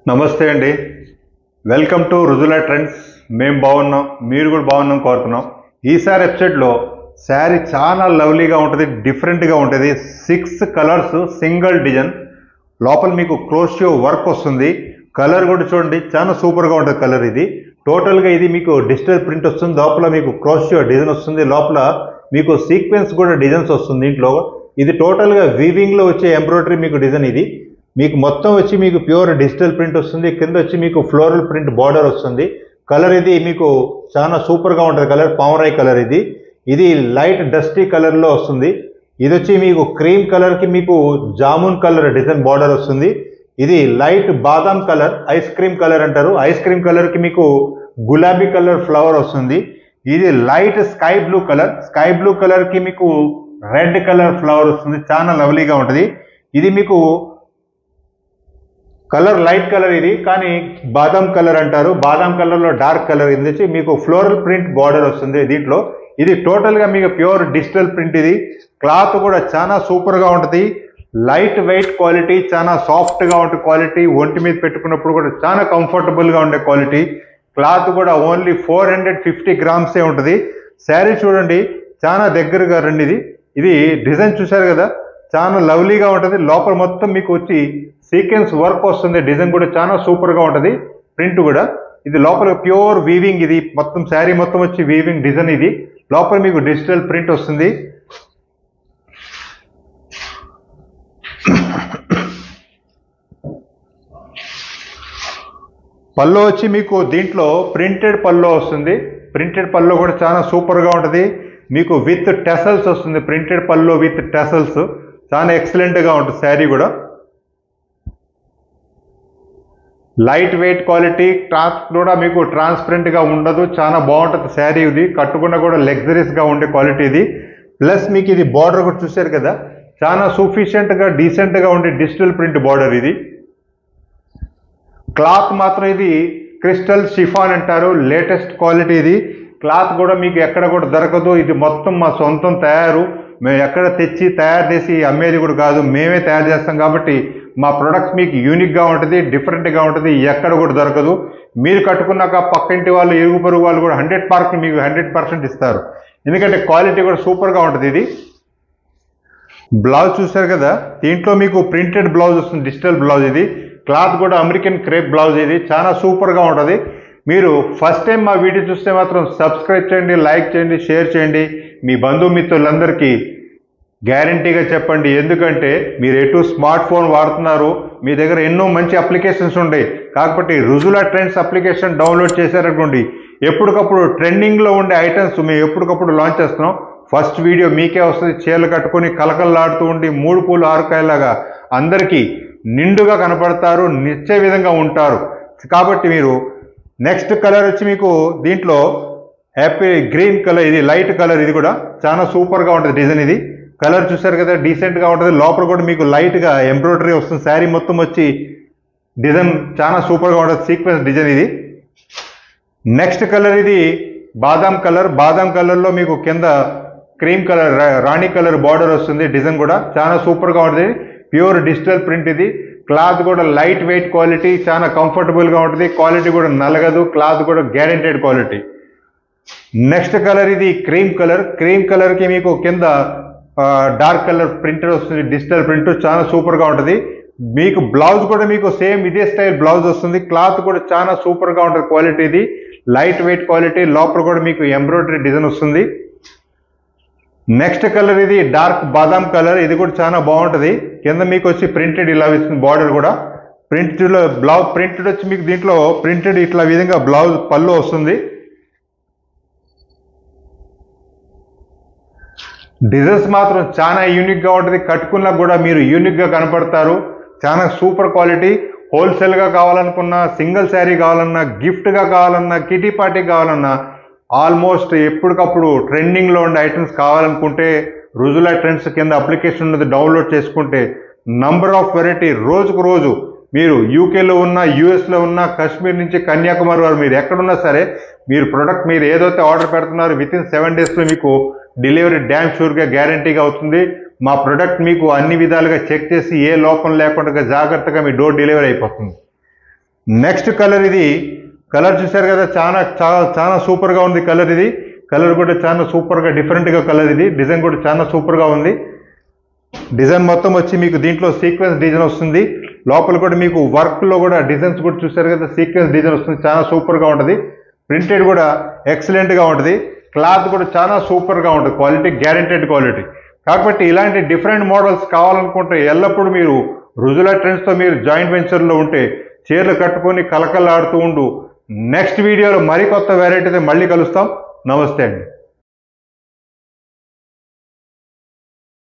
నమస్తే అండి welcome to Rujula trends మేము బాగున్నాం మీరు కూడా బాగున్నాం కోరుతున్నాం ఈసారి వెబ్సైట్లో శారీ చాలా లవ్లీగా ఉంటుంది డిఫరెంట్గా ఉంటుంది సిక్స్ కలర్స్ సింగిల్ డిజైన్ లోపల మీకు క్రోషియో వర్క్ వస్తుంది కలర్ కూడా చూడండి చాలా సూపర్గా ఉంటుంది కలర్ ఇది టోటల్గా ఇది మీకు డిజిటల్ ప్రింట్ వస్తుంది లోపల మీకు క్రోషియో డిజైన్ వస్తుంది లోపల మీకు సీక్వెన్స్ కూడా డిజైన్స్ వస్తుంది దీంట్లో ఇది టోటల్గా వీవింగ్లో వచ్చే ఎంబ్రాయిడరీ మీకు డిజైన్ ఇది మీకు మొత్తం వచ్చి మీకు ప్యూర్ డిజిటల్ ప్రింట్ వస్తుంది కింద వచ్చి మీకు ఫ్లోరల్ ప్రింట్ బార్డర్ వస్తుంది కలర్ ఇది మీకు చాలా సూపర్గా ఉంటుంది కలర్ పామరాయ్ కలర్ ఇది ఇది లైట్ డస్టీ కలర్లో వస్తుంది ఇది వచ్చి మీకు క్రీమ్ కలర్కి మీకు జామున్ కలర్ డిజైన్ బార్డర్ వస్తుంది ఇది light badam colour ice cream colour అంటారు ఐస్ క్రీమ్ కలర్కి మీకు గులాబీ కలర్ ఫ్లవర్ వస్తుంది ఇది light sky blue colour sky blue కలర్కి మీకు రెడ్ కలర్ ఫ్లవర్ వస్తుంది చాలా లవ్లీగా ఉంటుంది ఇది మీకు కలర్ లైట్ కలర్ ఇది కానీ బాదాం కలర్ అంటారు బాదాం కలర్లో డార్క్ కలర్ ఇది వచ్చి మీకు ఫ్లోరల్ ప్రింట్ బార్డర్ వస్తుంది దీంట్లో ఇది టోటల్గా మీకు ప్యూర్ డిజిటల్ ప్రింట్ ఇది క్లాత్ కూడా చాలా సూపర్గా ఉంటుంది లైట్ వెయిట్ క్వాలిటీ చాలా సాఫ్ట్గా ఉండే క్వాలిటీ ఒంటి మీద పెట్టుకున్నప్పుడు కూడా చాలా కంఫర్టబుల్గా ఉండే క్వాలిటీ క్లాత్ కూడా ఓన్లీ ఫోర్ హండ్రెడ్ ఫిఫ్టీ గ్రామ్సే ఉంటుంది శారీ చూడండి చాలా దగ్గరగా రండి ఇది ఇది డిజైన్ చూశారు కదా చాలా లవ్లీగా ఉంటుంది లోపల మొత్తం మీకు వచ్చి సీక్వెన్స్ వర్క్ వస్తుంది డిజైన్ కూడా చాలా సూపర్గా ఉంటుంది ప్రింట్ కూడా ఇది లోపల ప్యూర్ వీవింగ్ ఇది మొత్తం శారీ మొత్తం వచ్చి వీవింగ్ డిజైన్ ఇది లోపల మీకు డిజిటల్ ప్రింట్ వస్తుంది పల్లో వచ్చి మీకు దీంట్లో ప్రింటెడ్ పల్లో వస్తుంది ప్రింటెడ్ పల్లో కూడా చాలా సూపర్గా ఉంటుంది మీకు విత్ టెసల్స్ వస్తుంది ప్రింటెడ్ పల్లో విత్ టెసల్స్ చాలా ఎక్సలెంట్గా ఉంటుంది శారీ కూడా లైట్ వెయిట్ క్వాలిటీ క్లాత్ కూడా మీకు ట్రాన్స్పరెంట్గా ఉండదు చాలా బాగుంటుంది శారీ ఇది కట్టుకున్న కూడా లగ్జరీస్గా ఉండే క్వాలిటీ ఇది ప్లస్ మీకు ఇది బార్డర్ కూడా చూశారు కదా చాలా సూఫిషియెంట్గా డీసెంట్గా ఉండే డిజిటల్ ప్రింట్ బార్డర్ ఇది క్లాత్ మాత్రం ఇది క్రిస్టల్ షిఫాన్ అంటారు లేటెస్ట్ క్వాలిటీ ఇది క్లాత్ కూడా మీకు ఎక్కడ కూడా దొరకదు ఇది మొత్తం మా సొంతం తయారు మేము ఎక్కడ తెచ్చి తయారు చేసి అమ్మేది కూడా కాదు మేమే తయారు చేస్తాం కాబట్టి మా ప్రొడక్ట్స్ మీకు యూనిక్గా ఉంటుంది డిఫరెంట్గా ఉంటుంది ఎక్కడ కూడా దొరకదు మీరు కట్టుకున్నాక పక్కింటి వాళ్ళు ఇరుగు పొరుగు వాళ్ళు కూడా హండ్రెడ్ మార్క్ మీకు హండ్రెడ్ పర్సెంట్ ఇస్తారు ఎందుకంటే క్వాలిటీ కూడా సూపర్గా ఉంటుంది ఇది బ్లౌజ్ చూసారు కదా దీంట్లో మీకు ప్రింటెడ్ బ్లౌజ్ వస్తుంది డిజిటల్ బ్లౌజ్ ఇది క్లాత్ కూడా అమెరికన్ క్రేప్ బ్లౌజ్ ఇది చాలా సూపర్గా ఉంటుంది మీరు ఫస్ట్ టైం మా వీడియో చూస్తే మాత్రం సబ్స్క్రైబ్ చేయండి లైక్ చేయండి షేర్ చేయండి మీ బంధుమిత్రులందరికీ గ్యారంటీగా చెప్పండి ఎందుకంటే మీరు ఎటు స్మార్ట్ ఫోన్ వాడుతున్నారు మీ దగ్గర ఎన్నో మంచి అప్లికేషన్స్ ఉంటాయి కాకపోతే రుజులా ట్రెండ్స్ అప్లికేషన్ డౌన్లోడ్ చేశారనుకోండి ఎప్పటికప్పుడు ట్రెండింగ్లో ఉండే ఐటమ్స్ మేము ఎప్పటికప్పుడు లాంచ్ చేస్తున్నాం ఫస్ట్ వీడియో మీకే వస్తుంది చీరలు కట్టుకొని కలకలలాడుతూ ఉండి మూడు పూలు ఆరుకాయలాగా అందరికీ నిండుగా కనపడతారు నిచ్చే విధంగా ఉంటారు కాబట్టి మీరు నెక్స్ట్ కలర్ వచ్చి మీకు దీంట్లో హ్యాపీ గ్రీన్ కలర్ ఇది లైట్ కలర్ ఇది కూడా చాలా సూపర్గా ఉంటుంది డిజైన్ ఇది కలర్ చూసారు కదా డీసెంట్గా ఉంటుంది లోపల కూడా మీకు లైట్గా ఎంబ్రాయిడరీ వస్తుంది శారీ మొత్తం వచ్చి డిజైన్ చాలా సూపర్గా ఉంటుంది సీక్వెన్స్ డిజైన్ ఇది నెక్స్ట్ కలర్ ఇది బాదాం కలర్ బాదాం కలర్లో మీకు కింద cream colour rani colour border వస్తుంది డిజైన్ కూడా చాలా సూపర్గా ఉంటుంది ప్యూర్ డిజిటల్ ప్రింట్ ఇది క్లాత్ కూడా లైట్ వెయిట్ క్వాలిటీ చాలా కంఫర్టబుల్గా ఉంటుంది క్వాలిటీ కూడా నలగదు క్లాత్ కూడా గ్యారెంటెడ్ క్వాలిటీ నెక్స్ట్ కలర్ ఇది క్రీమ్ కలర్ క్రీమ్ కలర్కి మీకు కింద డార్క్ కలర్ ప్రింటర్ వస్తుంది డిజిటల్ ప్రింట్ చాలా సూపర్గా ఉంటుంది మీకు బ్లౌజ్ కూడా మీకు సేమ్ ఇదే స్టైల్ బ్లౌజ్ వస్తుంది క్లాత్ కూడా చాలా సూపర్గా ఉంటుంది క్వాలిటీ ఇది లైట్ వెయిట్ క్వాలిటీ లోపల కూడా మీకు ఎంబ్రాయిడరీ డిజైన్ వస్తుంది నెక్స్ట్ కలర్ ఇది డార్క్ బాదాం కలర్ ఇది కూడా చాలా బాగుంటుంది కింద మీకు వచ్చి ప్రింటెడ్ ఇలా ఇస్తుంది బార్డర్ కూడా ప్రింటెడ్లో బ్లౌజ్ ప్రింటెడ్ వచ్చి మీకు దీంట్లో ప్రింటెడ్ ఇట్లా విధంగా బ్లౌజ్ పళ్ళు వస్తుంది డిజైన్స్ మాత్రం చాలా యూనిక్గా ఉంటుంది కట్టుకున్నా కూడా మీరు యూనిక్గా కనపడతారు చాలా సూపర్ క్వాలిటీ హోల్సేల్గా కావాలనుకున్నా సింగిల్ శారీ కావాలన్నా గిఫ్ట్గా కావాలన్నా కిటీ పార్టీ కావాలన్నా ఆల్మోస్ట్ ఎప్పటికప్పుడు ట్రెండింగ్లో ఉండే ఐటమ్స్ కావాలనుకుంటే రుజులా ట్రెండ్స్ కింద అప్లికేషన్ ఉన్నది డౌన్లోడ్ చేసుకుంటే నంబర్ ఆఫ్ వెరైటీ రోజుకు రోజు మీరు యూకేలో ఉన్న యూఎస్లో ఉన్న కాశ్మీర్ నుంచి కన్యాకుమారి వారు మీరు ఎక్కడున్నా సరే మీరు ప్రొడక్ట్ మీరు ఏదైతే ఆర్డర్ పెడుతున్నారో విత్ ఇన్ సెవెన్ డేస్లో మీకు డెలివరీ డ్యామ్ షూర్గా గ్యారంటీగా అవుతుంది మా ప్రొడక్ట్ మీకు అన్ని విధాలుగా చెక్ చేసి ఏ లోపం లేకుండా జాగ్రత్తగా మీ డోర్ డెలివరీ అయిపోతుంది నెక్స్ట్ కలర్ ఇది కలర్ చూశారు కదా చాలా చాలా చాలా సూపర్గా ఉంది కలర్ ఇది కలర్ కూడా చాలా సూపర్గా డిఫరెంట్గా కలర్ ఇది డిజైన్ కూడా చాలా సూపర్గా ఉంది డిజైన్ మొత్తం వచ్చి మీకు దీంట్లో సీక్వెన్స్ డిజైన్ వస్తుంది లోపల కూడా మీకు వర్క్లో కూడా డిజైన్స్ కూడా చూసారు కదా సీక్వెన్స్ డిజైన్ వస్తుంది చాలా సూపర్గా ఉంటుంది ప్రింటెడ్ కూడా ఎక్సలెంట్గా ఉంటుంది క్లాత్ కూడా చాలా సూపర్గా ఉంటుంది క్వాలిటీ గ్యారెంటెడ్ క్వాలిటీ కాబట్టి ఇలాంటి డిఫరెంట్ మోడల్స్ కావాలనుకుంటే ఎల్లప్పుడూ మీరు రుజుల ట్రెండ్స్తో మీరు జాయింట్ వెంచర్లో ఉంటే చీరలు కట్టుకొని కలకలాడుతూ ఉండు నెక్స్ట్ వీడియోలో మరికొత్త వెరైటీతో మళ్ళీ కలుస్తాం నమస్తే అండి